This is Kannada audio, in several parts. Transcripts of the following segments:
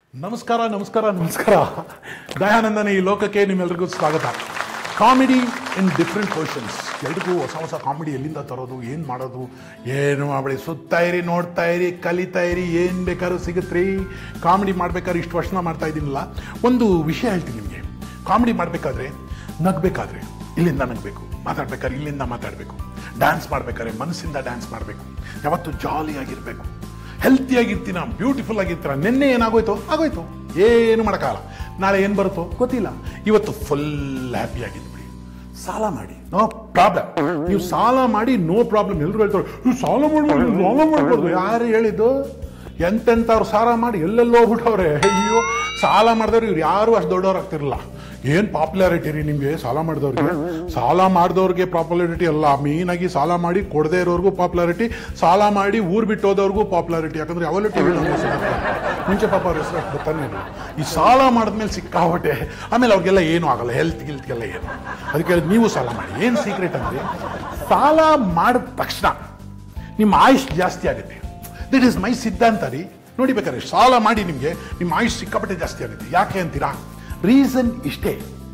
ನಮಸ್ಕಾರ ನಮಸ್ಕಾರ ನಮಸ್ಕಾರ ದಯಾನಂದನ ಈ ಲೋಕಕ್ಕೆ ನಿಮ್ಮೆಲ್ರಿಗೂ ಸ್ವಾಗತ ಕಾಮಿಡಿ ಇನ್ ಡಿಫ್ರೆಂಟ್ ಪೋರ್ಷನ್ಸ್ ಎಲ್ರಿಗೂ ಹೊಸ ಹೊಸ ಕಾಮಿಡಿ ಎಲ್ಲಿಂದ ತರೋದು ಏನು ಮಾಡೋದು ಏನು ಮಾಡಬೇಡಿ ಸುತ್ತಾ ಇರಿ ನೋಡ್ತಾ ಇರಿ ಕಲಿತಾ ಇರಿ ಏನು ಬೇಕಾದ್ರೂ ಸಿಗುತ್ತ್ರಿ ಕಾಮಿಡಿ ಮಾಡ್ಬೇಕಾದ್ರೆ ಇಷ್ಟು ವರ್ಷನ ಮಾಡ್ತಾ ಇದ್ದೀನಲ್ಲ ಒಂದು ವಿಷಯ ಹೇಳ್ತೀನಿ ನಿಮಗೆ ಕಾಮಿಡಿ ಮಾಡಬೇಕಾದ್ರೆ ನಗಬೇಕಾದ್ರೆ ಇಲ್ಲಿಂದ ನಗಬೇಕು ಮಾತಾಡ್ಬೇಕಾದ್ರೆ ಇಲ್ಲಿಂದ ಮಾತಾಡಬೇಕು ಡ್ಯಾನ್ಸ್ ಮಾಡ್ಬೇಕಾದ್ರೆ ಮನಸ್ಸಿಂದ ಡ್ಯಾನ್ಸ್ ಮಾಡಬೇಕು ಯಾವತ್ತು ಜಾಲಿಯಾಗಿರಬೇಕು ಹೆಲ್ತಿಯಾಗಿರ್ತೀನ ಬ್ಯೂಟಿಫುಲ್ ಆಗಿರ್ತೀರ ನಿನ್ನೆ ಏನಾಗೋಯ್ತು ಆಗೋಯ್ತು ಏನು ಮಾಡೋಕ್ಕಾಗಲ್ಲ ನಾಳೆ ಏನು ಬರುತ್ತೋ ಗೊತ್ತಿಲ್ಲ ಇವತ್ತು ಫುಲ್ ಹ್ಯಾಪಿ ಆಗಿದ್ಬಿಡಿ ಸಾಲ ಮಾಡಿ ನೋ ಪ್ರಾಬ್ಲಮ್ ನೀವು ಸಾಲ ಮಾಡಿ ನೋ ಪ್ರಾಬ್ಲಮ್ ಎಲ್ಲರೂ ಹೇಳ್ತಾರೆ ನೀವು ಸಾಲ ಮಾಡ್ಬಾರ್ದು ಸಾಲ ಮಾಡ್ಬಾರ್ದು ಯಾರು ಹೇಳಿದ್ದು ಎಂತೆಂಥವ್ರು ಸಾಲ ಮಾಡಿ ಎಲ್ಲೆಲ್ಲೋ ಹೋಗ್ಬಿಟ್ಟವ್ರೆ ಅಯ್ಯೋ ಸಾಲ ಮಾಡಿದವ್ರು ಇವ್ರು ಯಾರು ಅಷ್ಟು ದೊಡ್ಡವ್ರು ಆಗ್ತಿರಲ್ಲ ಏನು ಪಾಪ್ಯುಲಾರಿಟಿ ರೀ ನಿಮಗೆ ಸಾಲ ಮಾಡಿದವ್ರಿಗೆ ಸಾಲ ಮಾಡಿದವ್ರಿಗೆ ಪಾಪ್ಯುಲಾರಿಟಿ ಅಲ್ಲ ಮೇಯ್ನಾಗಿ ಸಾಲ ಮಾಡಿ ಕೊಡದೇ ಇರೋರ್ಗೂ ಪಾಪ್ಯುಲಾರಿಟಿ ಸಾಲ ಮಾಡಿ ಊರು ಬಿಟ್ಟು ಹೋದವ್ರಿಗೂ ಪಾಪ್ಯುಲಾರಿಟಿ ಯಾಕಂದ್ರೆ ಯಾವಲ್ಲೂ ಟಿ ಮುಂಚೆ ಪಾಪ ಅವ್ರ ಹೆಸರು ಅಷ್ಟು ಗೊತ್ತಾನೆ ಇಲ್ಲ ಈ ಸಾಲ ಮಾಡಿದ್ಮೇಲೆ ಸಿಕ್ಕಾಬಟ್ಟೆ ಆಮೇಲೆ ಅವ್ರಿಗೆಲ್ಲ ಏನೂ ಆಗಲ್ಲ ಹೆಲ್ತ್ ಗಿಲ್ತ್ಗೆಲ್ಲ ಏನು ಅದಕ್ಕೆ ನೀವು ಸಾಲ ಮಾಡಿ ಏನು ಸೀಕ್ರೆಟ್ ಅಂದರೆ ಸಾಲ ಮಾಡಿದ ತಕ್ಷಣ ನಿಮ್ಮ ಆಯುಷ್ ಜಾಸ್ತಿ ಆಗುತ್ತೆ ದಿಟ್ ಇಸ್ ಮೈ ಸಿದ್ಧಾಂತ ರೀ ನೋಡಿ ಬೇಕಾದ್ರೆ ಸಾಲ ಮಾಡಿ ನಿಮಗೆ ನಿಮ್ಮ ಆಯುಷ್ ಸಿಕ್ಕಾಪಟ್ಟೆ ಜಾಸ್ತಿ ಆಗುತ್ತೆ ಯಾಕೆ ಅಂತೀರಾ ರೀಸನ್ ಇಷ್ಟೇ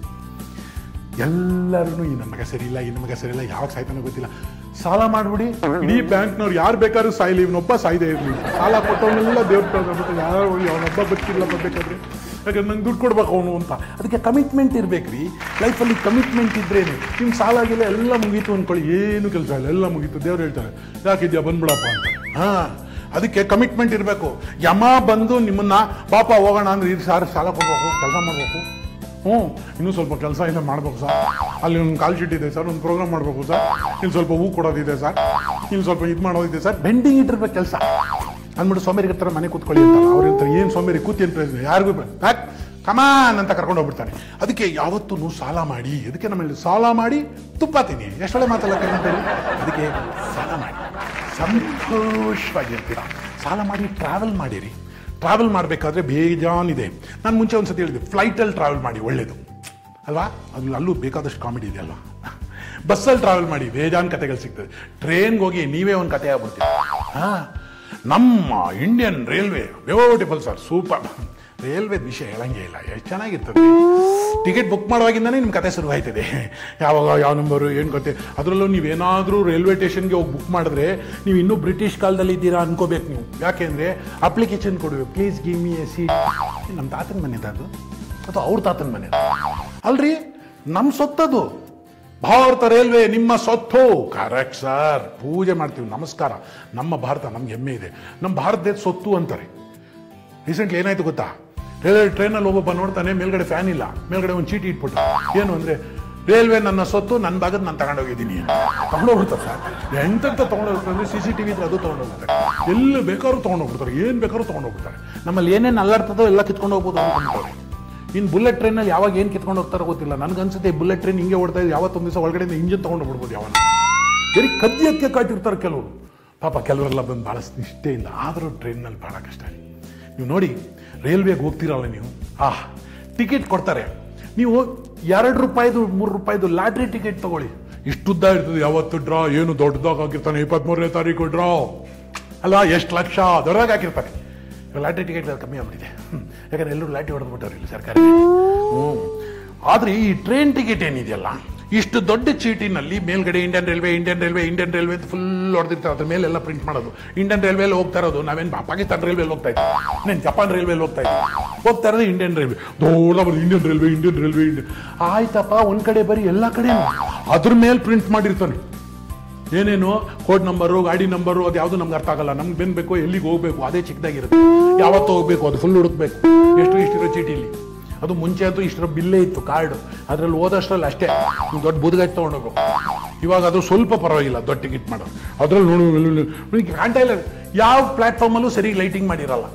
ಎಲ್ಲರೂ ಈ ನನ್ನ ಮಗ ಸರಿ ಇಲ್ಲ ಈ ನನ್ನ ಮಗ ಸರಿ ಇಲ್ಲ ಯಾವಾಗ ಸಾಯ್ತಾನೋ ಗೊತ್ತಿಲ್ಲ ಸಾಲ ಮಾಡ್ಬಿಡಿ ಇಡೀ ಬ್ಯಾಂಕ್ನವ್ರು ಯಾರು ಬೇಕಾದ್ರೂ ಸಾಯ್ಲಿ ಇವನೊಬ್ಬ ಸಾಯ್ದೇ ಇರಲಿ ಸಾಲ ಕೊಟ್ಟವನ್ನೆಲ್ಲ ದೇವ್ರ ಯಾರು ಹೋಗಿ ಅವನೊಬ್ಬ ಬದುಕಿಲ್ಲ ಬೇಕಾದ್ರೆ ಯಾಕಂದ್ರೆ ನಂಗೆ ದುಡ್ಡು ಕೊಡ್ಬೇಕು ಅವನು ಅಂತ ಅದಕ್ಕೆ ಕಮಿಟ್ಮೆಂಟ್ ಇರ್ಬೇಕ್ರಿ ಲೈಫಲ್ಲಿ ಕಮಿಟ್ಮೆಂಟ್ ಇದ್ರೇನೆ ನಿಮ್ಮ ಸಾಲ ಆಗಿಲ್ಲ ಎಲ್ಲ ಮುಗೀತು ಅಂದ್ಕೊಳ್ಳಿ ಏನು ಕೆಲಸ ಇಲ್ಲ ಎಲ್ಲ ಮುಗೀತು ದೇವ್ರು ಹೇಳ್ತಾರೆ ಯಾಕಿದ್ಯಾ ಬಂದ್ಬಿಡಪ್ಪ ಅಂತ ಹಾ ಅದಕ್ಕೆ ಕಮಿಟ್ಮೆಂಟ್ ಇರಬೇಕು ಯಮ ಬಂದು ನಿಮ್ಮನ್ನ ಪಾಪ ಹೋಗೋಣ ಅಂದ್ರೆ ಇದು ಸಾರ್ ಸಾಲ ಕೊಡ್ಬೇಕು ಕೆಲಸ ಮಾಡಬೇಕು ಹ್ಞೂ ಇನ್ನೂ ಸ್ವಲ್ಪ ಕೆಲಸ ಇಲ್ಲ ಮಾಡ್ಬೇಕು ಸರ್ ಅಲ್ಲಿ ಒಂದು ಕಾಲ್ ಶೀಟ್ ಇದೆ ಸರ್ ಒಂದು ಪ್ರೋಗ್ರಾಮ್ ಮಾಡಬೇಕು ಸರ್ ಇಲ್ಲಿ ಸ್ವಲ್ಪ ಹೂ ಕೊಡೋದಿದೆ ಸರ್ ಇಲ್ಲಿ ಸ್ವಲ್ಪ ಇದು ಮಾಡೋದಿದೆ ಸರ್ ಬೆಂಡಿಂಗ್ ಇಟ್ಟಿರ್ಬೇಕು ಕೆಲಸ ಅಂದ್ಬಿಟ್ಟು ಸೋಮೇರಿ ಥರ ಮನೆ ಕೂತ್ಕೊಳ್ಳಿ ಅಂತ ಅವ್ರು ಹೇಳ್ತಾರೆ ಏನು ಸೋಮೇರಿ ಕೂತಿ ಅಂತ ಹೇಳಿದ್ರೆ ಯಾರಿಗೂ ಬ್ಯಾಕ್ ಕಮಾನ್ ಅಂತ ಕರ್ಕೊಂಡು ಹೋಗ್ಬಿಡ್ತಾನೆ ಅದಕ್ಕೆ ಯಾವತ್ತೂ ಸಾಲ ಮಾಡಿ ಅದಕ್ಕೆ ನಮ್ಮಲ್ಲಿ ಸಾಲ ಮಾಡಿ ತುಪ್ಪ ತಿನ್ನಿ ಎಷ್ಟೊಳ್ಳೆ ಮಾತಲ್ಲ ಕನ್ನಡದಲ್ಲಿ ಅದಕ್ಕೆ ಸಾಲ ಮಾಡಿ ಸಂತೋಷವಾಗಿರ್ತೀರ ಸಾಲ ಮಾಡಿ ಟ್ರಾವೆಲ್ ಮಾಡಿರಿ ಟ್ರಾವೆಲ್ ಮಾಡಬೇಕಾದ್ರೆ ಬೇಜಾನಿದೆ ನಾನು ಮುಂಚೆ ಒಂದು ಸತಿ ಹೇಳಿದೆ ಫ್ಲೈಟಲ್ಲಿ ಟ್ರಾವೆಲ್ ಮಾಡಿ ಒಳ್ಳೇದು ಅಲ್ವಾ ಅದು ಅಲ್ಲೂ ಬೇಕಾದಷ್ಟು ಕಾಮಿಡಿ ಇದೆ ಅಲ್ವಾ ಬಸ್ಸಲ್ಲಿ ಟ್ರಾವೆಲ್ ಮಾಡಿ ಬೇಜಾನ್ ಕತೆಗಳು ಸಿಗ್ತದೆ ಟ್ರೈನ್ಗೆ ಹೋಗಿ ನೀವೇ ಒಂದು ಕತೆ ಆಗ್ಬಿಡ್ತೀವಿ ಹಾ ನಮ್ಮ Indian railway beautiful sir super railway ವಿಷಯ ಹೇಳಂಗೆ ಇಲ್ಲ ಎಷ್ಟು ಚೆನ್ನಾಗಿರ್ತದೆ ಟಿಕೆಟ್ ಬುಕ್ ಮಾಡುವಾಗಿಂದನೇ ನಿಮ್ಮ ಕತೆ ಶುರು ಆಯ್ತದೆ ಯಾವಾಗ ಯಾವ ನಂಬರು ಏನು ಕತೆ ಅದರಲ್ಲೂ ನೀವೇನಾದರೂ ರೈಲ್ವೆ ಸ್ಟೇಷನ್ಗೆ ಹೋಗಿ ಬುಕ್ ಮಾಡಿದ್ರೆ ನೀವು ಇನ್ನೂ ಬ್ರಿಟಿಷ್ ಕಾಲದಲ್ಲಿ ಇದ್ದೀರಾ ಅನ್ಕೋಬೇಕು ನೀವು ಯಾಕೆಂದರೆ ಅಪ್ಲಿಕೇಶನ್ ಕೊಡಬೇಕು please give me a seat ನಮ್ಮ ತಾತನ ಮನೆ ಅದು ಅಥವಾ ಅವ್ರ ತಾತನ ಮನೆ ಅಲ್ರಿ ನಮ್ಮ ಸೊತ್ತದು ಭಾರತ ರೈಲ್ವೆ ನಿಮ್ಮ ಸೊತ್ತು ಕರೆಕ್ಟ್ ಸರ್ ಪೂಜೆ ಮಾಡ್ತೀವಿ ನಮಸ್ಕಾರ ನಮ್ಮ ಭಾರತ ನಮ್ಗೆ ಹೆಮ್ಮೆ ಇದೆ ನಮ್ಮ ಭಾರತ ದೇಶ ಸೊತ್ತು ಅಂತಾರೆ ರೀಸೆಂಟ್ಲಿ ಏನಾಯ್ತು ಗೊತ್ತಾ ರೈಲ್ವೆ ಟ್ರೈನಲ್ಲಿ ಒಬ್ಬೊಬ್ಬ ನೋಡ್ತಾನೆ ಮೇಲ್ಗಡೆ ಫ್ಯಾನ್ ಇಲ್ಲ ಮೇಲ್ಗಡೆ ಒಂದು ಚೀಟಿ ಇಟ್ಬಿಟ್ಟು ಏನು ಅಂದ್ರೆ ರೈಲ್ವೆ ನನ್ನ ಸೊತ್ತು ನನ್ನ ಭಾಗದ ನಾನು ತಗೊಂಡೋಗಿದ್ದೀನಿ ತಗೊಂಡೋಗ್ಬಿಡ್ತಾರೆ ಸರ್ ಎಂತೆಂತ ತಗೊಂಡೋಗ್ತಾರೆ ಸಿ ಸಿ ಟಿ ವಿ ಇದ್ರೆ ಅದು ತಗೊಂಡೋಗ್ತಾರೆ ಎಲ್ಲಿ ಬೇಕಾದ್ರೂ ತಗೊಂಡೋಗ್ಬಿಡ್ತಾರೆ ಏನು ಬೇಕಾದ್ರೂ ತಗೊಂಡೋಗ್ಬಿಡ್ತಾರೆ ನಮ್ಮಲ್ಲಿ ಏನೇನು ಅಲ್ಲಾಡ್ತದೋ ಎಲ್ಲ ಕಿತ್ಕೊಂಡು ಹೋಗ್ಬೋದು ಅನ್ಕೊಂತಾರೆ ಇನ್ನು ಬುಲೆಟ್ ಟ್ರೈನಲ್ಲಿ ಯಾವಾಗ ಏನು ಕಿತ್ಕೊಂಡು ಹೋಗ್ತಾರೋ ಗೊತ್ತಿಲ್ಲ ನನಗನ್ಸುತ್ತೆ ಬುಲೆಟ್ ಟ್ರೈನ್ ಹಿಂಗೆ ಓಡ್ತಾ ಇದೆ ಯಾವತ್ತೊಂದು ದಿವಸ ಒಳಗಡೆಯಿಂದ ಇಂಜಿನ್ ತಗೊಂಡು ಬಿಡ್ಬೋದು ಯಾವನ ಬರೀ ಕದ್ಯಕ್ಕೆ ಕಾಟಿರ್ತಾರೆ ಕೆಲವರು ಪಾಪ ಕೆಲವರೆಲ್ಲ ಬಂದು ಭಾಳ ನಿಷ್ಠೆಯಿಂದ ಆದರೂ ಟ್ರೈನ್ನಲ್ಲಿ ಭಾಳ ಕಷ್ಟ ರೀ ನೀವು ನೋಡಿ ರೈಲ್ವೆಗೆ ಹೋಗ್ತೀರಲ್ಲ ನೀವು ಆ ಟಿಕೆಟ್ ಕೊಡ್ತಾರೆ ನೀವು ಎರಡು ರೂಪಾಯಿದು ಮೂರು ರೂಪಾಯಿದು ಲಾಟ್ರಿ ಟಿಕೆಟ್ ತಗೊಳ್ಳಿ ಇಷ್ಟುದ್ದ ಇರ್ತದೆ ಯಾವತ್ತು ಡ್ರಾ ಏನು ದೊಡ್ಡದಾಗ ಆಗಿರ್ತಾನೆ ಇಪ್ಪತ್ತ್ಮೂರನೇ ತಾರೀಕು ಡ್ರಾ ಅಲ್ವಾ ಎಷ್ಟು ಲಕ್ಷ ದೊಡ್ಡದಾಗ ಹಾಕಿರ್ತಾರೆ ಇವಾಗ ಲಾಟ್ರಿ ಟಿಕೆಟ್ ಕಮ್ಮಿ ಆಗ್ಬಿಟ್ಟಿದೆ ಹ್ಮ್. ಯಾಕಂದ್ರೆ ಎಲ್ಲರೂ ಲಾಟ್ರಿ ಹೊಡೆದ್ಬಿಟ್ಟವ್ರು ಇಲ್ಲಿ ಸರ್ಕಾರ ಹ್ಞೂ ಆದರೆ ಈ ಟ್ರೈನ್ ಟಿಕೆಟ್ ಏನಿದೆಯಲ್ಲ ಇಷ್ಟು ದೊಡ್ಡ ಚೀಟಿನಲ್ಲಿ ಮೇಲ್ಗಡೆ Indian railway Indian railway Indian railway ಅಂತ ಫುಲ್ ಹೊಡೆದಿರ್ತಾರೆ ಅದ್ರ ಮೇಲೆಲ್ಲ ಪ್ರಿಂಟ್ ಮಾಡೋದು ಇಂಡಿಯನ್ ರೈಲ್ವೆಲಿ ಹೋಗ್ತಾ ಇರೋದು ನಾವೇನು ಪಾಕಿಸ್ತಾನ ರೈಲ್ವೆಲಿ ಹೋಗ್ತಾ ಇದ್ವಿ నేను ಜಪಾನ್ ರೈಲ್ವೆಲಿ ಹೋಗ್ತಾ ಇದ್ವಿ ಹೋಗ್ತಾ ಇರೋದು ಇಂಡಿಯನ್ ರೈಲ್ವೆ ದೊಡ್ಡ ಬರೋದು Indian railway Indian railway Indian ಆಯ್ತಪ್ಪ ಒಂದ್ ಕಡೆ ಬರೀ ಎಲ್ಲ ಕಡೆ ಅದ್ರ ಮೇಲೆ ಪ್ರಿಂಟ್ ಮಾಡಿರ್ತಾನೆ ಏನೇನು ಕೋಡ್ ನಂಬರು ಗಾಡಿ ನಂಬರು ಅದು ಯಾವುದು ನಮ್ಗೆ ಅರ್ಥ ಆಗಲ್ಲ ನಮ್ಗೆ ಬೆನ್ ಬೇಕು ಎಲ್ಲಿಗೆ ಹೋಗ್ಬೇಕು ಅದೇ ಚಿಕ್ಕದಾಗಿರುತ್ತೆ ಯಾವತ್ತು ಹೋಗ್ಬೇಕು ಅದು ಫುಲ್ ಹುಡುಕ್ಬೇಕು ಎಷ್ಟು ಇಷ್ಟಿರೋ ಚೀಟಿಲಿ ಅದು ಮುಂಚೆ ಅಂತೂ ಇಷ್ಟರ ಬಿಲ್ಲೇ ಇತ್ತು ಕಾರ್ಡು ಅದ್ರಲ್ಲಿ ಓದಷ್ಟರಲ್ಲಿ ಅಷ್ಟೇ ನೀವು ದೊಡ್ಡ ಬುದ್ಗಾಯ್ತು ತೊಗೊಂಡೋಗು ಇವಾಗ ಅದು ಸ್ವಲ್ಪ ಪರವಾಗಿಲ್ಲ ದೊಡ್ಡ ಟಿಕೆಟ್ ಮಾಡೋದು ಅದ್ರಲ್ಲಿ ನೋಡು ನಿಮಗೆ ಕಾಣ್ತಾ ಇಲ್ಲ ಯಾವ ಪ್ಲಾಟ್ಫಾರ್ಮಲ್ಲೂ ಸರಿ ಲೈಟಿಂಗ್ ಮಾಡಿರಲ್ಲ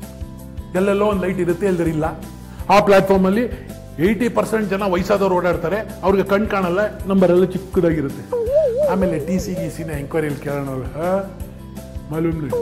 ಎಲ್ಲೆಲ್ಲೋ ಒಂದು ಲೈಟ್ ಇರುತ್ತೆ ಎಲ್ಲರೂ ಇಲ್ಲ ಆ ಪ್ಲಾಟ್ಫಾರ್ಮಲ್ಲಿ ಏಯ್ಟಿ ಪರ್ಸೆಂಟ್ ಜನ ವಯಸ್ಸಾದವ್ರು ಓಡಾಡ್ತಾರೆ ಅವ್ರಿಗೆ ಕಣ್ ಕಾಣಲ್ಲ ನಂಬರ್ ಎಲ್ಲ ಚಿಕ್ಕದಾಗಿರುತ್ತೆ ಆಮೇಲೆ ಟಿ ಸಿ ಗಿ ಸಿನ ಎಂಕ್ವೈರಿಯಲ್ಲಿ ಕೇಳೋಣ ಹಾ ಮಾಲೂಮ್ ರೀ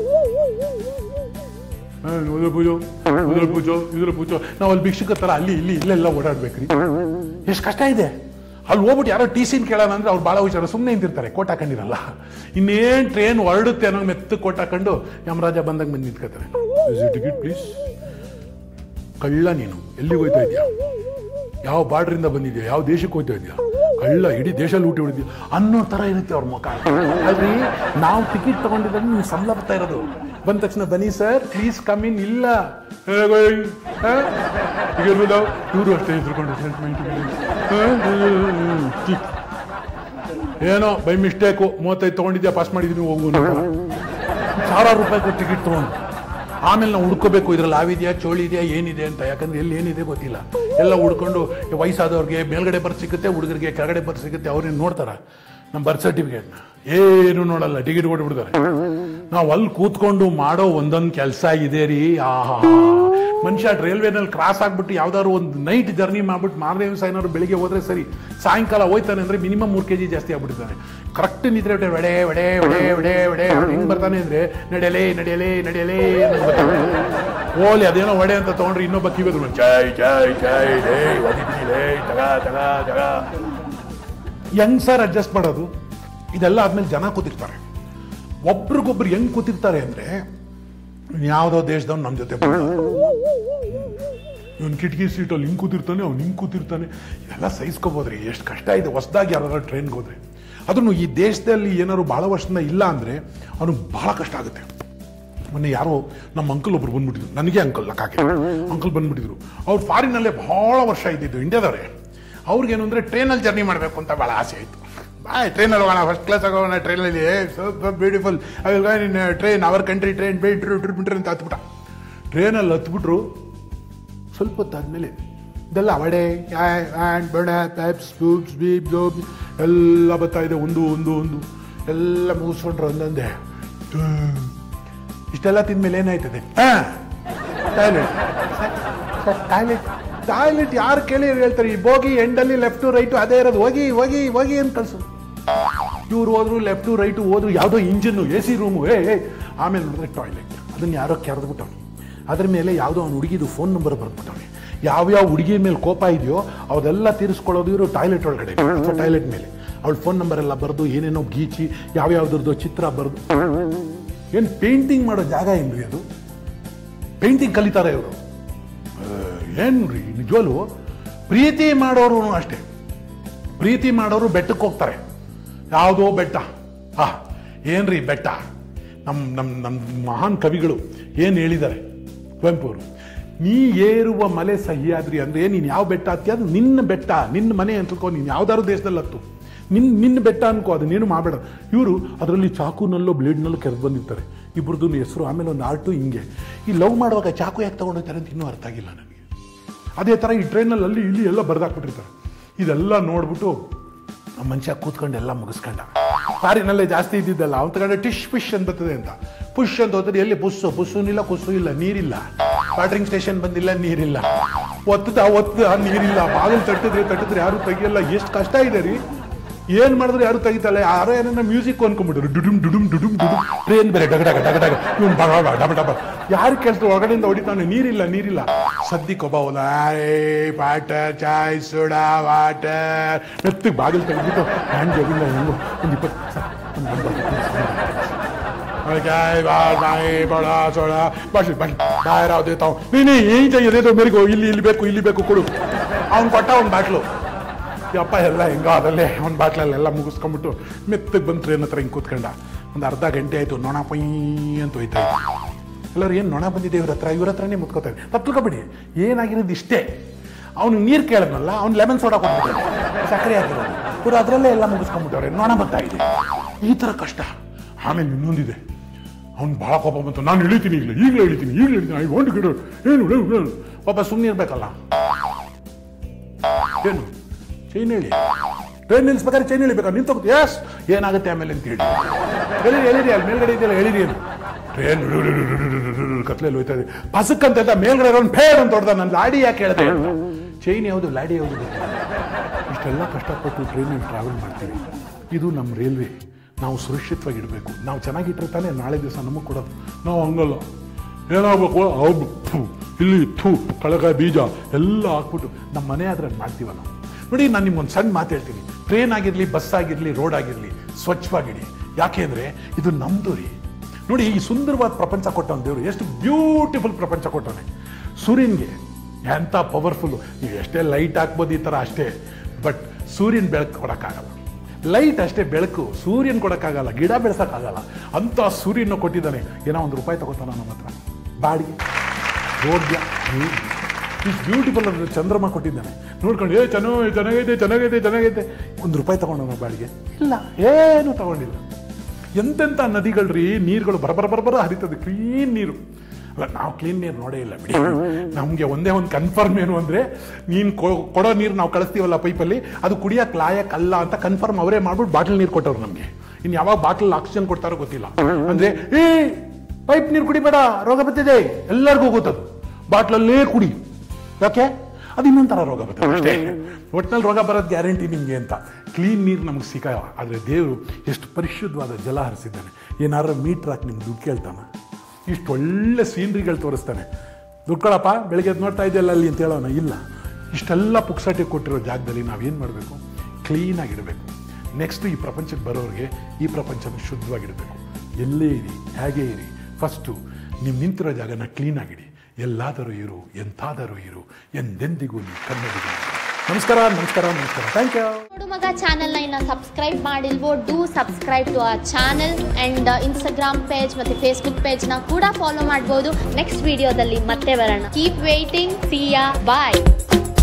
ಹಾ ಉದ್ರ ಪೂಜೋ ಉದ್ರ ಪೂಜೋ ಇದ್ರ ಪೂಜೋ ನಾವು ಅಲ್ಲಿ ಭಿಕ್ಷುಕ ಥರ ಅಲ್ಲಿ ಇಲ್ಲಿ ಇಲ್ಲೆಲ್ಲ ಓಡಾಡ್ಬೇಕ್ರಿ ಎಷ್ಟು ಕಷ್ಟ ಇದೆ ಅಲ್ಲಿ ಹೋಗ್ಬಿಟ್ಟು ಯಾರೋ ಟಿ ಸಿನ್ ಕೇಳೋಣ ಅಂದ್ರೆ ಅವ್ರು ಭಾಳ ಹುಷಾರು ಸುಮ್ಮನೆ ನಿಂತಿರ್ತಾರೆ ಕೋಟ್ ಹಾಕೊಂಡಿರಲ್ಲ ಇನ್ನೇನು ಟ್ರೈನ್ ಹೊರಡುತ್ತೆ ಅನ್ನೋ ಮೆತ್ತು ಕೋಟ್ ಹಾಕೊಂಡು ಯಮರಾಜ ಬಂದಾಗ ಬಂದು ನಿಂತ್ಕೋತಾರೆ ಟಿಕೆಟ್ ಪ್ಲೀಸ್ ಕಳ್ಳ ನೀನು ಎಲ್ಲಿಗೆ ಹೋಯ್ತಾ ಇದೆಯಾ ಯಾವ ಬಾರ್ಡ್ರಿಂದ ಬಂದಿದ್ಯಾ ಯಾವ ದೇಶಕ್ಕೆ ಹೋಗ್ತಾ ಇದೆಯಾ ಕಳ್ಳ ಇಡೀ ದೇಶದಲ್ಲಿ ಊಟ ಹೊಡಿದ್ಯಾ ಅನ್ನೋ ಥರ ಇರುತ್ತೆ ಅವ್ರ ಮುಖ ಅಲ್ರಿ ನಾವು ಟಿಕೆಟ್ ತಗೊಂಡಿದ್ದಾಗ ನೀವು ಸಂಬಳ ಬರ್ತಾ ಇರೋದು ಬಂದ ತಕ್ಷಣ ಬನ್ನಿ ಸರ್ ಪ್ಲೀಸ್ ಕಮ್ ಇನ್ ಇಲ್ಲ ಇವರು ಅಷ್ಟೇ ಹೆದರ್ಕೊಂಡು ಏನೋ ಬೈ ಮಿಸ್ಟೇಕು ಮೂವತ್ತೈದು ತೊಗೊಂಡಿದ್ಯಾ ಪಾಸ್ ಮಾಡಿದ್ದೀನಿ ಹೋಗು ಸಾವಿರಾರು ರೂಪಾಯಿ ಕೊಟ್ಟು ಟಿಕೆಟ್ ತೊಗೊಂಡು ಆಮೇಲೆ ನಾವು ಹುಡ್ಕೋಬೇಕು ಇದ್ರಲ್ಲಿ ಆವಿದೆಯಾ ಚೋಳಿ ಇದೆಯಾ ಏನಿದೆ ಅಂತ ಯಾಕಂದ್ರೆ ಎಲ್ಲಿ ಏನಿದೆ ಗೊತ್ತಿಲ್ಲ ಎಲ್ಲ ಹುಡ್ಕೊಂಡು ವಯಸ್ಸಾದವ್ರಿಗೆ ಮೇಲ್ಗಡೆ ಬರ್ತ್ ಸಿಗುತ್ತೆ ಹುಡುಗರಿಗೆ ಕೆಳಗಡೆ ಬರ್ತ್ ಸಿಗುತ್ತೆ ಅವ್ರೇನು ನೋಡ್ತಾರ ನಮ್ಮ ಬರ್ತ್ ಸರ್ಟಿಫಿಕೇಟ್ನ ಏನು ನೋಡಲ್ಲ ಟಿಕೆಟ್ ಕೊಟ್ಬಿಡ್ತಾರೆ ನಾವು ಅಲ್ಲಿ ಕೂತ್ಕೊಂಡು ಮಾಡೋ ಒಂದೊಂದು ಕೆಲಸ ಇದೆ ರೀ ಆಹಾ ಮನುಷ್ಯ ರೈಲ್ವೆನಲ್ಲಿ ಕ್ರಾಸ್ ಆಗ್ಬಿಟ್ಟು ಯಾವ್ದಾದ್ರು ಒಂದು ನೈಟ್ ಜರ್ನಿ ಮಾಡ್ಬಿಟ್ಟು ಮಾರನೇ ದಿವಸ ಏನಾದ್ರು ಬೆಳಿಗ್ಗೆ ಹೋದ್ರೆ ಸರಿ ಸಾಯಂಕಾಲ ಹೋಯ್ತಾನೆ ಅಂದ್ರೆ ಮಿನಿಮಮ್ ಮೂರು ಕೆ ಜಿ ಜಾಸ್ತಿ ಆಗ್ಬಿಟ್ಟಿದ್ದಾನೆ ಕರೆಕ್ಟ್ ನಿದ್ರೆ ಹೊಟ್ಟೆ ವಡೆ ವಡೆ ವಡೆ ವಡೆ ವಡೆ ಹೆಂಗ್ ಬರ್ತಾನೆ ಅಂದ್ರೆ ನಡೆಯಲೇ ನಡೆಯಲೇ ನಡೆಯಲೇ ಅನ್ನೋದು ಬರ್ತಾನೆ. ಓಲಿ ಅದೇನೋ ವಡೆ ಅಂತ ತಗೊಂಡ್ರೆ ಇನ್ನೊಬ್ಬ ಕಿವಿದ್ರು ಜೈ ಜೈ ಜೈ ಲೇ ಒದಿತೀನಿ ಲೇ ತಗ ತಗ ತಗ ಹೆಂಗ್ ಸರ್ ಅಡ್ಜಸ್ಟ್ ಮಾಡೋದು ಇದೆಲ್ಲ ಆದ್ಮೇಲೆ ಜನ ಕೂತಿರ್ತಾರೆ ಒಬ್ರಿಗೊಬ್ರು ಹೆಂಗ್ ಕೂತಿರ್ತಾರೆ ಅಂದ್ರೆ ಯಾವುದೋ ದೇಶದವ್ನು ನಮ್ಮ ಜೊತೆ ಇವನ್ ಕಿಟಕಿ ಸೀಟಲ್ಲಿ ಹಿಂಗ್ ಕೂತಿರ್ತಾನೆ ಅವ್ನು ಹಿಂಗ್ ಕೂತಿರ್ತಾನೆ ಇದೆಲ್ಲ ಸಹಿಸ್ಕೋಬೋದ್ರಿ ಎಷ್ಟು ಕಷ್ಟ ಇದೆ ಹೊಸದಾಗಿ ಯಾರು ಟ್ರೈನ್ಗೆ ಹೋದ್ರೆ ಅದನ್ನು ಈ ದೇಶದಲ್ಲಿ ಏನಾದ್ರು ಭಾಳ ವರ್ಷದಿಂದ ಇಲ್ಲ ಅಂದ್ರೆ ಅವನಿಗೆ ಬಹಳ ಕಷ್ಟ ಆಗುತ್ತೆ ಮೊನ್ನೆ ಯಾರೋ ನಮ್ಮ ಅಂಕಲ್ ಒಬ್ರು ಬಂದ್ಬಿಟ್ಟಿದ್ರು ನನಗೆ ಅಂಕಲ್ ಲಕ್ಕಾಕೆ ಅಂಕಲ್ ಬಂದ್ಬಿಟ್ಟಿದ್ರು ಅವ್ರು ಫಾರಿನಲ್ಲೇ ಬಹಳ ವರ್ಷ ಇದ್ದಿದ್ದು ಇಂಡಿಯಾದವ್ರೆ ಅವ್ರಿಗೇನು ಅಂದರೆ ಟ್ರೈನಲ್ಲಿ ಜರ್ನಿ ಮಾಡಬೇಕು ಅಂತ ಭಾಳ ಆಸೆ ಆಯಿತು ಬಾಯ್ ಟ್ರೈನಲ್ಲಿ ಹೋಗೋಣ ಫಸ್ಟ್ ಕ್ಲಾಸ್ ಆಗೋಣ ಟ್ರೈನಲ್ಲಿ so beautiful I will gone in train our country train ಬಿಟ್ರು ಬಿಟ್ರು ಅಂತ ಹತ್ಬಿಟ್ಟ ಟ್ರೈನಲ್ಲಿ ಹತ್ಬಿಟ್ರು ಸ್ವಲ್ಪ ಹೊತ್ತಾದ್ಮೇಲೆ ಇದೆಲ್ಲ ವಡೆ ಆ್ಯಂಡ್ ಬಡೆ ಪ್ಯಾಪ್ಸ್ ಬೂಬ್ಸ್ ಬೀಪ್ ಜೋಬ್ ಎಲ್ಲ ಬರ್ತಾ ಇದೆ ಒಂದು ಒಂದು ಒಂದು ಎಲ್ಲ ಮುಗಿಸ್ಕೊಂಡ್ರು ಒಂದೊಂದೇ ಹ್ಮ್. ಇಷ್ಟೆಲ್ಲ ತಿಂದ್ಮೇಲೆ ಏನಾಯ್ತದೆ ಟಾಯ್ಲೆಟ್ ಟಾಯ್ಲೆಟ್ ಟಾಯ್ಲೆಟ್ ಯಾರು ಕೇಳಿ ಹೇಳ್ತಾರೆ ಈ ಬೋಗಿ ಎಂಡಲ್ಲಿ ಲೆಫ್ಟು ರೈಟು ಅದೇ ಇರೋದು ಹೋಗಿ ಹೋಗಿ ಹೋಗಿ ಅಂತ ಕಳ್ಸು ಇವ್ರು ಹೋದ್ರು ಲೆಫ್ಟು ರೈಟು ಹೋದ್ರು ಯಾವುದೋ ಇಂಜಿನ್ನು ಎ ಸಿ ರೂಮು ಏ ಏ ಆಮೇಲೆ ನೋಡಿದ್ರೆ ಟಾಯ್ಲೆಟ್ ಅದನ್ನ ಯಾರೋ ಕೆರೆದ್ಬಿಟ್ಟವ್ನು ಅದ್ರ ಮೇಲೆ ಯಾವುದೋ ಅವ್ನು ಹುಡುಗಿದು ಫೋನ್ ನಂಬರ್ ಬರ್ಬಿಟ್ಟವ್ನೆ ಯಾವ್ಯಾವ ಹುಡುಗಿ ಮೇಲೆ ಕೋಪ ಇದೆಯೋ ಅವದೆಲ್ಲ ತೀರಿಸ್ಕೊಳ್ಳೋದು ಇವರು ಟಾಯ್ಲೆಟ್ ಒಳಗಡೆ ಅಥವಾ ಟಾಯ್ಲೆಟ್ ಮೇಲೆ ಅವಳ ಫೋನ್ ನಂಬರ್ ಎಲ್ಲ ಬರೆದು ಏನೇನೋ ಗೀಚಿ ಯಾವ್ಯಾವ್ದ್ರದ್ದು ಚಿತ್ರ ಬರೆದು ಏನು ಪೇಂಟಿಂಗ್ ಮಾಡೋ ಜಾಗ ಏನ್ರಿ ಅದು ಪೇಂಟಿಂಗ್ ಕಲಿತಾರೆ ಇವರು ಏನ್ರಿ ನಿಜವಲ್ಲೂ ಪ್ರೀತಿ ಮಾಡೋರು ಅಷ್ಟೇ ಪ್ರೀತಿ ಮಾಡೋರು ಬೆಟ್ಟಕ್ಕೆ ಹೋಗ್ತಾರೆ ಯಾವುದೋ ಬೆಟ್ಟ ಆ ಏನ್ರಿ ಬೆಟ್ಟ ನಮ್ಮ ನಮ್ಮ ನಮ್ಮ ಮಹಾನ್ ಕವಿಗಳು ಏನು ಹೇಳಿದ್ದಾರೆ ಕುವೆಂಪು ಅವರು ನೀ ಏರುವ ಮಲೆ ಸಹ್ಯಾದ್ರಿ ಅಂದ್ರೆ ನೀನು ಯಾವ ಬೆಟ್ಟ ಹತ್ತಿ ಅದು ನಿನ್ನ ಬೆಟ್ಟ ನಿನ್ನ ಮನೆ ಅಂತ ತಿಳ್ಕೊ ನೀನು ಯಾವ್ದಾದ್ರು ದೇಶದಲ್ಲಿ ಹತ್ತು ನಿನ್ ನಿನ್ನ ಬೆಟ್ಟ ಅನ್ಕೋ ಅದನ್ನೇನು ಮಾಡಬೇಡ ಇವರು ಅದರಲ್ಲಿ ಚಾಕುನಲ್ಲೋ ಬ್ಲೇಡ್ನಲ್ಲೋ ಕೆರೆದು ಬಂದಿರ್ತಾರೆ ಇಬ್ಬರದ್ದು ಹೆಸರು ಆಮೇಲೆ ಒಂದು ಆರ್ಟು ಹಿಂಗೆ ಈ ಲವ್ ಮಾಡುವಾಗ ಚಾಕು ಯಾಕೆ ತಗೊಂಡೋಗ್ತಾರೆ ಅಂತ ಇನ್ನೂ ಅರ್ಥ ಆಗಿಲ್ಲ ನನಗೆ ಅದೇ ಥರ ಈ ಟ್ರೈನಲ್ಲಿ ಅಲ್ಲಿ ಇಲ್ಲಿ ಎಲ್ಲ ಬರ್ದಾಕ್ಬಿಟ್ಟಿರ್ತಾರೆ ಇದೆಲ್ಲ ನೋಡ್ಬಿಟ್ಟು ಆ ಮನುಷ್ಯ ಕೂತ್ಕೊಂಡು ಎಲ್ಲ ಮುಗಿಸ್ಕೊಂಡ ಕಾರಿನಲ್ಲೇ ಜಾಸ್ತಿ ಇದ್ದಿದ್ದಲ್ಲ ಅವನ ತಗೊಂಡೆ ಟಿಶ್ ಫಿಶ್ ಅಂತ ಬರ್ತದೆ ಅಂತ ಪುಷ್ ಅಂತ ಹೋದ್ರೆ ಎಲ್ಲಿ ಪುಸ್ಸು ಪುಸ್ಸುನಿಲ್ಲ ಕುಸ್ಸು ಇಲ್ಲ ನೀರಿಲ್ಲ ವಾಟ್ರಿಂಗ್ ಸ್ಟೇಷನ್ ಬಂದಿಲ್ಲ ನೀರಿಲ್ಲ ಒತ್ತದ ಒತ್ತದ ನೀರಿಲ್ಲ ಬಾಗಿಲು ತಟ್ಟಿದ್ರೆ ತಟ್ಟಿದ್ರೆ ಯಾರು ತೆಗಿಯಲ್ಲ ಎಷ್ಟು ಕಷ್ಟ ಇದೆ ರೀ ಏನ್ ಮಾಡಿದ್ರೆ ಯಾರು ತೆಗಿತಲ್ಲ ಯಾರೋ ಏನನ್ನ ಮ್ಯೂಸಿಕ್ ಅನ್ಕೊಂಡ್ಬಿಟ್ರು ಡುಡುಮ್ ಡುಡುಮ್ ಡುಡುಮ್ ಡುಡುಮ್ ಟ್ರೈನ್ ಬೇರೆ ಡಗ ಡಗ ಡಗ ಡಗ ಇವ್ನು ಬಗ ಬಗ ಡಬ ಡಬ ಯಾರು ಕೆಲಸ ಒಳಗಡೆಯಿಂದ ಹೊಡಿತಾನೆ ನೀರಿಲ್ಲ ನೀರಿಲ್ಲ ಸದ್ಯಕ್ಕೆ ಒಬ್ಬ ವಾಟರ್ ಚಾಯ್ ಸೋಡಾ ವಾಟರ್ ಮೆತ್ತಗೆ ಬಾಗಿಲು ತೆಗೆದ್ಬಿಟ್ಟು ಹ್ಯಾಂಡ್ ಜೋಗಿಂದ ಹೆಂಗು ಒಂದು ಇಪ್ಪತ್ತು ಸರ್, ಒಂದು ಒಂಬತ್ತು चाय बार बाएं बड़ा चौड़ा ಬಸ್ ಬಸ್ ಬಾಯ್ ರಾವ್ ದೇತಾವ್ ನೀನು ಏನ್ चाहिए तो मेरे को ಇಲ್ಲಿ ಇಲ್ಲಿ ಬೇಕು ಇಲ್ಲಿ ಬೇಕು ಕೊಡು ಅವ್ನು ಕೊಟ್ಟ ಒಂದು ಬಾಟ್ಲು ಯಪ್ಪ ಎಲ್ಲ ಹೆಂಗೋ ಅದಲ್ಲೇ ಒಂದು ಬಾಟ್ಲಲ್ಲೆಲ್ಲ ಮುಗಿಸ್ಕೊಂಬಿಟ್ಟು ಮೆತ್ತಗೆ ಬಂದು ಟ್ರೈನ್ ಹತ್ರ ಹಿಂಗೆ ಕೂತ್ಕೊಂಡ ಒಂದು ಅರ್ಧ ಗಂಟೆ ಆಯಿತು ನೊಣ ಪೈ ಅಂತ ಹೋಯ್ತಾ ಎಲ್ಲರೂ ಏನು ನೊಣ ಬಂದಿದೆ ಇವ್ರ ಹತ್ರ ಇವ್ರ ಹತ್ರನೇ ಮುತ್ಕೋತಾರೆ ತಪ್ಪಿಕೊಬೇಡಿ ಏನಾಗಿರೋದು ಇಷ್ಟೇ ಅವ್ನು ನೀರು ಕೇಳಿದ್ನಲ್ಲ ಅವ್ನು ಲೆಮನ್ ಸೋಡಾ ಕೊಟ್ಬಿಟ್ಟಾರೆ ಸಕ್ಕರೆ ಹಾಕಿರೋದು ಇವ್ರು ಅದರಲ್ಲೇ ಎಲ್ಲ ಮುಗಿಸ್ಕೊಂಡ್ಬಿಟ್ಟವ್ರೆ ನೊಣ ಬರ್ತಾ ಇದೆ ಈ ಥರ ಕಷ್ಟ ಆಮೇಲೆ ಇನ್ನೊಂದಿದೆ ಅವ್ನು ಭಾಳ ಕೋಪ ಬಂತು ನಾನು ಇಳಿತೀನಿ ಈಗಲೇ ಈಗಲೇ ಇಳಿತೀನಿ ಈಗಲೇ ಇಳಿತೀನಿ ಐ ವಾಂಟ್ ಗಿಡ ಏನು ಏನು, ಏನು ಪಾಪ ಸುಮ್ಮನೆ ಇರ್ಬೇಕಲ್ಲ ಏನು ಚೈನ್ ಹೇಳಿ ಟ್ರೈನ್ ನಿಲ್ಸ್ಬೇಕಾದ್ರೆ ಚೈನ್ ಇಳಿಬೇಕಾ ನಿಂತು ಎಸ್ ಏನಾಗುತ್ತೆ ಆಮೇಲೆ ಅಂತ ಹೇಳಿ ಹೇಳಿರಿ ಹೇಳಿರಿ ಅಲ್ಲಿ ಮೇಲ್ಗಡೆ ಇದೆಯಲ್ಲ ಹೇಳಿರಿ ಏನು ಟ್ರೈನ್ ಕತ್ಲೆಯಲ್ಲಿ ಹೋಯ್ತಾ ಇದೆ ಪಸಕ್ ಅಂತ ಇದ್ದ ಮೇಲ್ಗಡೆ ಇರೋನ್ ಫೇರ್ ಅಂತ ಹೊಡೆದ ನನ್ನ ಲಾಡಿ ಯಾಕೆ ಹೇಳ್ದೆ ಚೈನ್ ಯಾವುದು ಲಾಡಿ ಯಾವುದು ಗೊತ್ತಿಲ್ಲ ಇಷ್ಟೆಲ್ಲ ಕಷ್ಟಪಟ್ಟು ಟ್ರೈನಲ್ಲಿ ಟ್ರಾವೆಲ್ ಮಾಡ್ತೀವಿ ಇದು ನಮ್ಮ ರೈಲ್ವೆ ನಾವು ಸುರಕ್ಷಿತವಾಗಿ ಇಡಬೇಕು ನಾವು ಚೆನ್ನಾಗಿಟ್ಟರೆ ತಾನೇ ನಾಳೆ ದಿವಸ ನಮಗೆ ಕೊಡೋದು ನಾವು ಹಂಗಲ್ಲ ಏನಾಗಬೇಕು ಹೌದು ಥು, ಇಲ್ಲಿ ಥೂ ಕಳಕಾಯಿ ಬೀಜ ಎಲ್ಲ ಹಾಕ್ಬಿಟ್ಟು ನಮ್ಮ ಮನೆ ಆದ್ರೆ ಮಾಡ್ತೀವ ನಾವು ನೋಡಿ ನಾನು ನಿಮ್ಗೊಂದು ಸಣ್ಣ ಮಾತು ಹೇಳ್ತೀನಿ ಟ್ರೈನ್ ಆಗಿರಲಿ ಬಸ್ ಆಗಿರಲಿ ರೋಡ್ ಆಗಿರಲಿ ಸ್ವಚ್ಛವಾಗಿಡಿ ಯಾಕೆ ಅಂದರೆ ಇದು ನಮ್ಮದು ರೀ ನೋಡಿ ಈ ಸುಂದರವಾದ ಪ್ರಪಂಚ ಕೊಟ್ಟವನು ದೇವರು ಎಷ್ಟು ಬ್ಯೂಟಿಫುಲ್ ಪ್ರಪಂಚ ಕೊಟ್ಟವನೆ ಸೂರ್ಯನಿಗೆ ಎಂಥ ಪವರ್ಫುಲ್ಲು ನೀವು ಎಷ್ಟೇ ಲೈಟ್ ಹಾಕ್ಬೋದು ಈ ಥರ ಅಷ್ಟೇ ಬಟ್ ಸೂರ್ಯನ ಬೆಳಕು ಕೊಡೋಕ್ಕಾಗಲ್ಲ ಲೈಟ್ ಅಷ್ಟೇ ಬೆಳಕು ಸೂರ್ಯನ ಕೊಡೋಕ್ಕಾಗಲ್ಲ ಗಿಡ ಬೆಳೆಸೋಕ್ಕಾಗಲ್ಲ ಅಂಥ ಸೂರ್ಯನ ಕೊಟ್ಟಿದ್ದಾನೆ ಏನೋ ಒಂದು ರೂಪಾಯಿ ತಗೋತಾನ ನಮ್ಮ ಹತ್ರ ಬಾಡಿಗೆ ಯೋಗ್ಯ ಇಷ್ಟು ಬ್ಯೂಟಿಫುಲ್ ಅಂದ್ರೆ ಚಂದ್ರಮ ಕೊಟ್ಟಿದ್ದಾನೆ ನೋಡ್ಕೊಂಡು ಏ ಚೆನ್ನಾಗಿ ಚೆನ್ನಾಗೈತೆ ಚೆನ್ನಾಗೈತೆ ಚೆನ್ನಾಗೈತೆ ಒಂದು ರೂಪಾಯಿ ತಗೊಂಡವನ ಬಾಡಿಗೆ ಇಲ್ಲ ಏನು ತಗೊಂಡಿಲ್ಲ ಎಂತೆಂಥ ನದಿಗಳ್ರಿ ನೀರುಗಳು ಬರಬರ ಬರಬರ ಹರಿತದೆ ಕ್ಲೀನ್ ನೀರು ಅಲ್ಲ ನಾವು ಕ್ಲೀನ್ ನೀರು ನೋಡೇ ಇಲ್ಲ ಬಿಡಿ ನಮಗೆ ಒಂದೇ ಒಂದು ಕನ್ಫರ್ಮ್ ಏನು ಅಂದರೆ ನೀನು ಕೊಡೋ ನೀರು ನಾವು ಕಳಿಸ್ತೀವಲ್ಲ ಪೈಪಲ್ಲಿ ಅದು ಕುಡಿಯೋಕೆ ಲಾಯಕ್ ಅಲ್ಲ ಅಂತ ಕನ್ಫರ್ಮ್ ಅವರೇ ಮಾಡ್ಬಿಟ್ಟು ಬಾಟಲ್ ನೀರು ಕೊಟ್ಟವ್ರು ನಮಗೆ ಇನ್ನು ಯಾವಾಗ ಬಾಟಲ್ ಆಕ್ಸಿಜನ್ ಕೊಡ್ತಾರೋ ಗೊತ್ತಿಲ್ಲ ಅಂದರೆ ಏ ಪೈಪ್ ನೀರು ಕುಡಿಬೇಡ ರೋಗ ಬರ್ತಿದೆ ಎಲ್ಲರಿಗೂ ಗೊತ್ತದು ಬಾಟ್ಲಲ್ಲೇ ಕುಡಿ ಯಾಕೆ ಅದು ಇನ್ನೊಂಥರ ರೋಗ ಬರ್ತದೆ ಅಷ್ಟೇ ಒಟ್ನಲ್ಲಿ ರೋಗ ಬರೋದು ಗ್ಯಾರಂಟಿ ನಿಮಗೆ ಅಂತ ಕ್ಲೀನ್ ನೀರು ನಮಗೆ ಸಿಗಲ್ಲ ಆದರೆ ದೇವರು ಎಷ್ಟು ಪರಿಶುದ್ಧವಾದ ಜಲ ಹರಿಸಿದ್ದಾನೆ ಏನಾದ್ರು ಮೀಟ್ರ್ ಹಾಕಿ ನಿಮ್ಗೆ ದುಡ್ಡು ಕೇಳ್ತಾನೆ ಇಷ್ಟು ಒಳ್ಳೆ ಸೀನ್ರಿಗಳು ತೋರಿಸ್ತಾನೆ ದುಡ್ಡು ಕೊಡಪ್ಪ ಬೆಳಗ್ಗೆ ಎದ್ದು ನೋಡ್ತಾ ಇದೆಯಲ್ಲ ಅಲ್ಲಿ ಅಂತ ಹೇಳೋಣ ಇಲ್ಲ ಇಷ್ಟೆಲ್ಲ ಪುಕ್ಸಾಟಿ ಕೊಟ್ಟಿರೋ ಜಾಗದಲ್ಲಿ ನಾವೇನು ಮಾಡಬೇಕು ಕ್ಲೀನಾಗಿಡಬೇಕು ನೆಕ್ಸ್ಟ್ ಈ ಪ್ರಪಂಚಕ್ಕೆ ಬರೋರಿಗೆ ಈ ಪ್ರಪಂಚನ ಶುದ್ಧವಾಗಿಡಬೇಕು ಎಲ್ಲೇ ಇರಿ ಹೇಗೆ ಇರಿ ಫಸ್ಟು ನೀವು ನಿಂತಿರೋ ಜಾಗನ ಕ್ಲೀನಾಗಿಡಿ ಎಲ್ಲಾದರೂ ಇರು ಎಂತಾದರೂ ಇರು ಎಂದೆಂದಿಗೂ ನೀವು ಕನ್ನಡಿಗ ನಮಸ್ಕಾರ ನಮಸ್ಕಾರ ನಮಸ್ಕಾರ ಥ್ಯಾಂಕ್ ಯು ನೋಡು ಮಗ ಚಾನೆಲ್ನ ಇನ್ನು ಸಬ್ಸ್ಕ್ರೈಬ್ ಮಾಡಿಲ್ವೋ do subscribe to our channel and Instagram page ಮತ್ತು ಫೇಸ್ಬುಕ್ ಪೇಜ್ನ ಕೂಡ ಫಾಲೋ ಮಾಡ್ಬೋದು ನೆಕ್ಸ್ಟ್ ವಿಡಿಯೋದಲ್ಲಿ ಮತ್ತೆ ಬರೋಣ ಕೀಪ್ ವೇಟಿಂಗ್ ಸಿಯಾ ಬಾಯ್